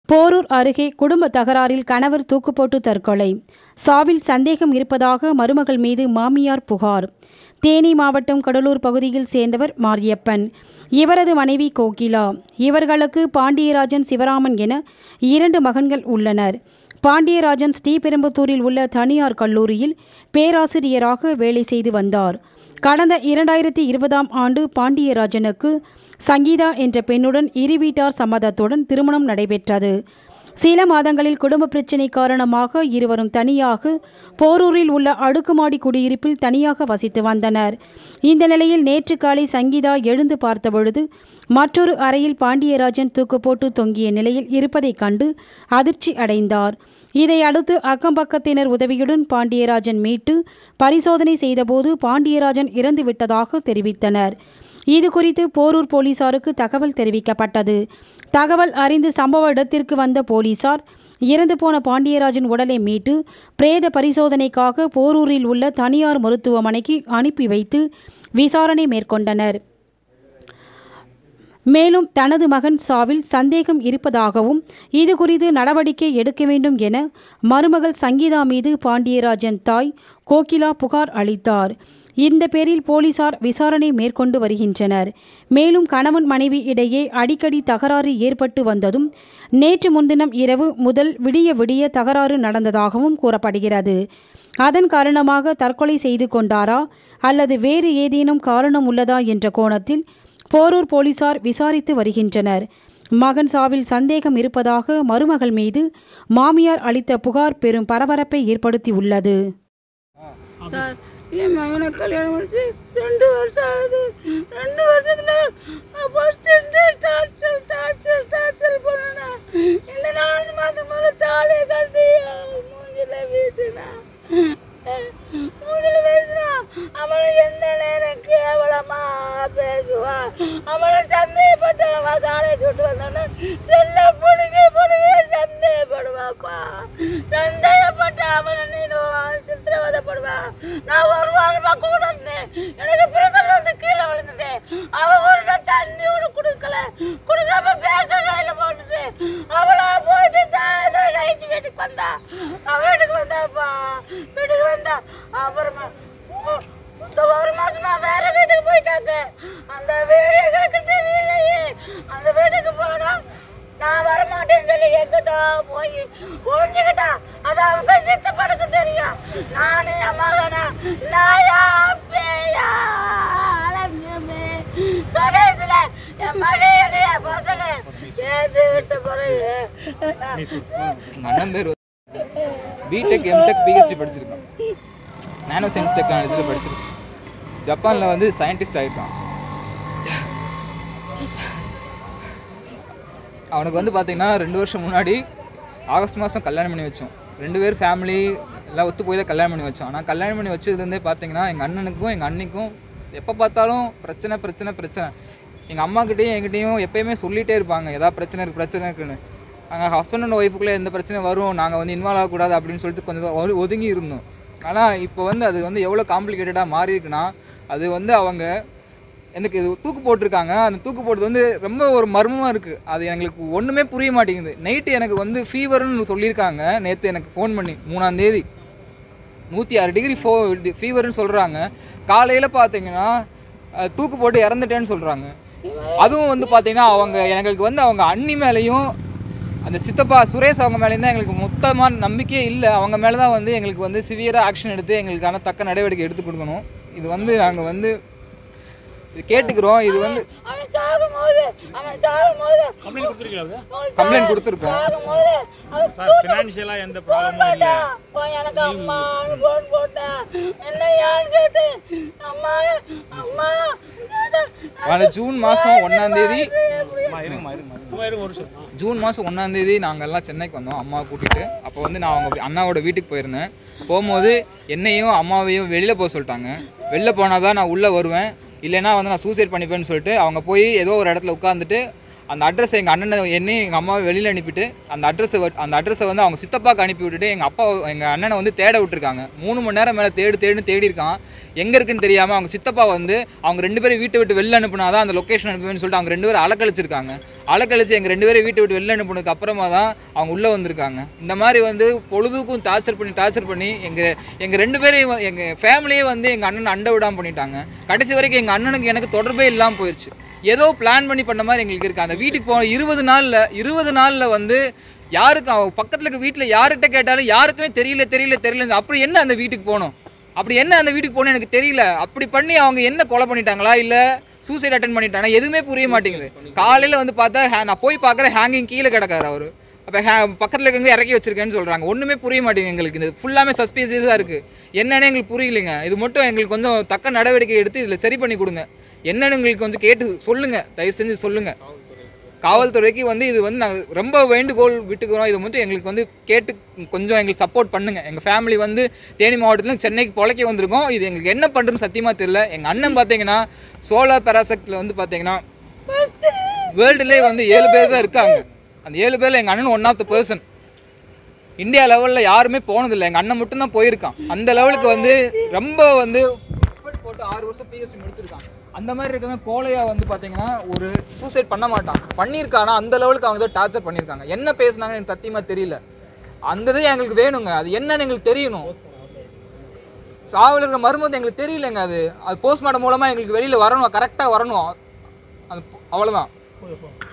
போரூர் அருகே குடும்ப தகராறில் கணவர் தூக்குப்போட்டு தற்கொலை சாவில் சந்தேகம் இருப்பதாக மருமகள் மீது மாமியார் புகார் தேனி மாவட்டம் கடலூர் பகுதியில் சேர்ந்தவர் மாரியப்பன் இவரது மனைவி கோகிலா இவர்களுக்கு பாண்டியராஜன் சிவராமன் என இரண்டு மகன்கள் உள்ளனர் பாண்டியராஜன் ஸ்ரீபெரும்புத்தூரில் உள்ள தனியார் கல்லூரியில் பேராசிரியராக வேலை செய்து வந்தார் கடந்த இரண்டாயிரத்தி இருபதாம் ஆண்டு பாண்டியராஜனுக்கு சங்கீதா என்ற பெண்ணுடன் இரு வீட்டார் சம்மதத்துடன் திருமணம் நடைபெற்றது சில மாதங்களில் குடும்ப பிரச்சினை காரணமாக இருவரும் தனியாக போரூரில் உள்ள அடுக்குமாடி குடியிருப்பில் தனியாக வசித்து வந்தனர் இந்த நிலையில் நேற்று காலை சங்கீதா எழுந்து பார்த்தபொழுது மற்றொரு அறையில் பாண்டியராஜன் தூக்கு போட்டு தொங்கிய நிலையில் இருப்பதைக் கண்டு அதிர்ச்சி அடைந்தார் இதை அடுத்து அக்கம்பக்கத்தினர் உதவியுடன் பாண்டியராஜன் மீட்டு பரிசோதனை செய்தபோது பாண்டியராஜன் இறந்து விட்டதாக தெரிவித்தனர் இது குறித்து போரூர் போலீசாருக்கு தகவல் தெரிவிக்கப்பட்டது தகவல் அறிந்து சம்பவ இடத்திற்கு வந்த போலீசார் இறந்து போன பாண்டியராஜன் உடலை மீட்டு பிரேத பரிசோதனைக்காக போரூரில் உள்ள தனியார் மருத்துவமனைக்கு அனுப்பி வைத்து விசாரணை மேற்கொண்டனர் மேலும் தனது மகன் சாவில் சந்தேகம் இருப்பதாகவும் இது குறித்து நடவடிக்கை எடுக்க வேண்டும் என மருமகள் சங்கீதா மீது பாண்டியராஜன் தாய் கோகிலா புகார் அளித்தார் இந்த பேரில் போலீசார் விசாரணை மேற்கொண்டு வருகின்றனர் மேலும் கணவன் மனைவி இடையே அடிக்கடி தகராறு ஏற்பட்டு வந்ததும் நேற்று முன்தினம் இரவு முதல் விடிய விடிய தகராறு நடந்ததாகவும் கூறப்படுகிறது அதன் காரணமாக தற்கொலை செய்து கொண்டாரா அல்லது வேறு ஏதேனும் காரணம் உள்ளதா என்ற கோணத்தில் போரூர் போலீசார் விசாரித்து வருகின்றனர் மகன் சாவில் சந்தேகம் இருப்பதாக மருமகள் மீது மாமியார் அளித்த புகார் பெரும் பரபரப்பை ஏற்படுத்தியுள்ளது சார் என் மகனை கல்யாணம் முடிச்சு ரெண்டு வருஷம் ஆகுது ரெண்டு வருஷத்துல ஃபர்ஸ்ட் டார்ச்சர் டார்ச்சர் டார்ச்சர் பண்ணனா இந்த நாலு மாதம் மேலே தாலியை கட்டி மூஞ்சில வீசினா மூஞ்சில வீசினா அவளை எந்த நேரம் கேவலமா பேசுவா அவளை சந்தேகப்பட்டு அவ காலேஜ் விட்டு வந்தோன்னே செல்ல பிடிக்க பிடிக்க சந்தேகப்படுவாப்பா சந்தேகப்பட்டு அவனை நீ சித்திரவதைப்படுவா நான் ஒரு வாரமா கூட இருந்தேன் எனக்கு பிரதர் வந்து கீழே விழுந்துட்டேன் அவ ஒரு நாள் தண்ணி கூட குடுக்கல குடுக்காம பேக்க கையில போட்டுட்டு அவளா போயிட்டு சாயந்தரம் நைட்டு வீட்டுக்கு வந்தா அவ வீட்டுக்கு வந்தாப்பா வீட்டுக்கு வந்தா அப்புறமா உ- இந்த ஒரு மாசமா வேற வீட்டுக்கு போயிட்டாங்க அந்த வீடு எங்களுக்கு தெரியலையே அந்த வீட்டுக்கு போனா நான் வரமாட்டேன்னு சொல்லி எங்கிட்ட போய் ஒழிஞ்சுக்கிட்டா அது அவங்க சித்தப்படுக்கு தெரியும் நானே என் மகனா நாயா பேயா அலங்கமே கடைசியில் என் மகையுடைய பசங்க சேர்த்து விட்ட பிறகு எங்கள் அண்ணன் பேர் பிடெக் எம்டெக் பிஹெச்டி படிச்சிருக்கான் நானோ சயின்ஸ் டெக்னாலஜியில் படிச்சிருக்கான் ஜப்பானில் வந்து சயின்டிஸ்ட் ஆகிருக்கான் அவனுக்கு வந்து பார்த்தீங்கன்னா ரெண்டு வருஷம் முன்னாடி ஆகஸ்ட் மாதம் கல்யாணம் பண்ணி வச்சோம் ரெண்டு பேர் ஃபேமிலி எல்லாம் ஒத்து போய் தான் கல்யாணம் பண்ணி வச்சோம் ஆனால் கல்யாணம் பண்ணி வச்சதுலேருந்தே பார்த்தீங்கன்னா எங்கள் அண்ணனுக்கும் எங்கள் அண்ணிக்கும் எப்போ பார்த்தாலும் பிரச்சனை பிரச்சனை பிரச்சனை எங்கள் அம்மாக்கிட்டேயும் எங்கிட்டையும் எப்பயுமே சொல்லிகிட்டே இருப்பாங்க ஏதாவது பிரச்சனை இருக்குது பிரச்சனை இருக்குன்னு நாங்கள் ஹஸ்பண்ட் அண்ட் ஒய்ஃபுக்குள்ளே எந்த பிரச்சனை வரும் நாங்கள் வந்து இன்வால்வ் ஆகக்கூடாது அப்படின்னு சொல்லிட்டு கொஞ்சம் ஒது- ஒதுங்கி இருந்தோம் ஆனால் இப்போ வந்து அது வந்து எவ்வளோ காம்ப்ளிகேட்டடாக மாறி இருக்குன்னா அது வந்து அவங்க எனக்கு இது தூக்கு போட்டிருக்காங்க அந்த தூக்கு போட்டது வந்து ரொம்ப ஒரு மர்மமாக இருக்குது அது எங்களுக்கு ஒன்றுமே புரிய மாட்டேங்குது நைட்டு எனக்கு வந்து ஃபீவர்னு சொல்லியிருக்காங்க நேற்று எனக்கு ஃபோன் பண்ணி மூணாம் தேதி நூற்றி ஆறு டிகிரி ஃபோ ஃபீவர்னு சொல்கிறாங்க காலையில் பார்த்தீங்கன்னா அஹ், தூக்கு போட்டு இறந்துட்டேன்னு சொல்கிறாங்க அதுவும் வந்து பார்த்தீங்கன்னா அவங்க எங்களுக்கு வந்து அவங்க அண்ணி மேலேயும் அந்த சித்தப்பா சுரேஷ் அவங்க மேலேயும் தான் எங்களுக்கு மொத்தமான நம்பிக்கையே இல்லை அவங்க மேலே தான் வந்து எங்களுக்கு வந்து சிவியராக ஆக்ஷன் எடுத்து எங்களுக்கான தக்க நடவடிக்கை எடுத்து கொடுக்கணும் இது வந்து நாங்கள் வந்து இது கேட்டுக்கிறோம் இது வந்து அவன் சாகும்போது அவன் சாகும்போது கம்ப்ளைண்ட் கொடுத்துருக்கீங்களா அவன் கம்ப்ளைண்ட் கொடுத்துருக்கோம் சாகும்போது அவன் சார் ஃபினான்ஷியலாக எந்த ப்ராப்ளமும் இல்லை போட்டான். போய் எனக்கு அம்மான்னு போன் போட்டேன் என்ன யான்னு கேட்டு அம்மா அம்மா கேட்டேன். வர ஜூன் மாதம் ஒன்றாம் தேதி சும்மா இருங்க ஒரு வருஷம் ஜூன் மாதம் ஒன்றாம் தேதி நாங்கள் எல்லாம் சென்னைக்கு வந்தோம் அம்மாவை கூட்டிகிட்டு அப்போ வந்து நான் அவங்க வீ- அண்ணாவோட வீட்டுக்கு போயிருந்தேன் போகும்போது என்னையும் அம்மாவையும் வெளியில் போக சொல்லிட்டாங்க வெளில போனால் தான் நான் உள்ளே வருவேன் இல்லைன்னா வந்து நான் சூசைட் பண்ணிப்பேன்னு சொல்லிட்டு அவங்க போய் ஏதோ ஒரு இடத்துல உட்காந்துட்டு அந்த அட்ரஸை எங்கள் அண்ணனை என்னையும் எங்கள் அம்மாவை வெளியில் அனுப்பிட்டு அந்த அட்ரஸை அந்த அட்ரஸை வந்து அவங்க சித்தப்பாக்கு அனுப்பி விட்டுட்டு எங்கள் அப்பா எங்கள் அண்ணனை வந்து தேட விட்டுருக்காங்க மூணு மணி நேரம் மேலே தேடு தேடுன்னு தேடி இருக்கான் எங்கே இருக்குன்னு தெரியாமல் அவங்க சித்தப்பா வந்து அவங்க ரெண்டு பேரும் வீட்டை விட்டு வெளில அனுப்புனா தான் அந்த லொக்கேஷன் அனுப்புவேன்னு சொல்லிட்டு அவங்க ரெண்டு பேரும் அலக்கழிச்சிருக்காங்க அலக்கழிச்சு எங்கள் ரெண்டு பேரும் வீட்டை விட்டு வெளில அனுப்புனதுக்கு அப்புறமா தான் அவங்க உள்ளே வந்திருக்காங்க இந்த மாதிரி வந்து பொழுதுக்கும் டார்ச்சர் பண்ணி டார்ச்சர் பண்ணி எங்கள் எங்கள் ரெண்டு பேரையும் எங்கள் ஃபேமிலியே வந்து எங்கள் அண்ணனை அண்டை விடாமல் பண்ணிட்டாங்க கடைசி வரைக்கும் எங்கள் அண்ணனுக்கு எனக்கு தொடர்பே இல்லாமல் போயிடுச்சு ஏதோ பிளான் பண்ணி பண்ண மாதிரி எங்களுக்கு இருக்குது அந்த வீட்டுக்கு போன இருபது நாளில் இருபது நாளில் வந்து யாருக்கு அவன் பக்கத்தில் இருக்க வீட்டில் யார்கிட்ட கேட்டாலும் யாருக்குமே தெரியல தெரியல தெரியல அப்படி என்ன அந்த வீட்டுக்கு போகணும் அப்படி என்ன அந்த வீட்டுக்கு போகணும் எனக்கு தெரியல அப்படி பண்ணி அவங்க என்ன கொலை பண்ணிட்டாங்களா இல்லை சூசைட் அட்டன் பண்ணிட்டாங்க எதுவுமே புரிய மாட்டேங்குது காலையில் வந்து பார்த்தா ஹே- நான் போய் பார்க்குறேன் ஹேங்கிங் கீழே கிடக்காரு அவர் அப்போ ஹே பக்கத்தில் இருக்கவங்க இறக்கி வச்சிருக்கேன்னு சொல்கிறாங்க ஒன்றுமே புரிய மாட்டேங்குது எங்களுக்கு இது ஃபுல்லாமே சஸ்பீசியஸாக இருக்குது என்னன்னு எங்களுக்கு புரியலைங்க இது மட்டும் எங்களுக்கு கொஞ்சம் தக்க நடவடிக்கை எடுத்து இதில் சரி பண்ணி கொடுங்க என்னன்னு எங்களுக்கு கொஞ்சம் கேட்டு சொல்லுங்கள் தயவு செஞ்சு சொல்லுங்கள் காவல்துறைக்கு வந்து இது வந்து நாங்கள் ரொம்ப வேண்டுகோள் விட்டுக்கிறோம் இது மட்டும் எங்களுக்கு வந்து கேட்டு கொஞ்சம் எங்களுக்கு சப்போர்ட் பண்ணுங்கள் எங்கள் ஃபேமிலி வந்து தேனி மாவட்டத்தில் சென்னைக்கு பொழைக்க வந்திருக்கோம் இது எங்களுக்கு என்ன பண்ணுறதுன்னு சத்தியமாக தெரியல எங்கள் அண்ணன் பார்த்தீங்கன்னா சோலார் பெராசெக்டில் வந்து பார்த்தீங்கன்னா வேர்ல்டுலேயே வந்து ஏழு பேர் தான் இருக்காங்க அந்த ஏழு பேரில் எங்கள் அண்ணன் one of the person India லெவலில் யாருமே போனதில்லை எங்கள் அண்ணன் மட்டும்தான் போயிருக்கான் அந்த லெவலுக்கு வந்து ரொம்ப வந்து effort போட்டு ஆறு வருஷம் பிஎஸ்சி முடிச்சிருக்கான் அந்த மாதிரி இருக்கவங்க கோலையா வந்து பார்த்தீங்கன்னா ஒரு சூசைட் பண்ண மாட்டான் பண்ணியிருக்கானா அந்த லெவலுக்கு அவங்க தான் டார்ச்சர் பண்ணியிருக்காங்க என்ன பேசுனாங்கன்னு எனக்கு சத்தியமாக தெரியல அந்த இது எங்களுக்கு வேணுங்க அது என்னன்னு எங்களுக்கு தெரியணும் சாவில் இருக்கிற மருமத்து எங்களுக்கு தெரியலங்க அது அது போஸ்ட்மார்ட்டம் மூலமாக எங்களுக்கு வெளியில் வரணும் கரெக்டாக வரணும் அது அவ்வளோதான்